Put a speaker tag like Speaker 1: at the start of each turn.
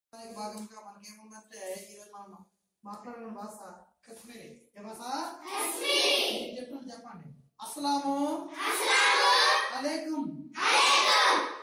Speaker 1: దానికి భాగంగా మనకేముందంటే ఈరోజు మనం మాట్లాడిన భాష కశ్మీరీ ఏ భాష చెప్పండి చెప్పండి అస్సలాము అలైకుం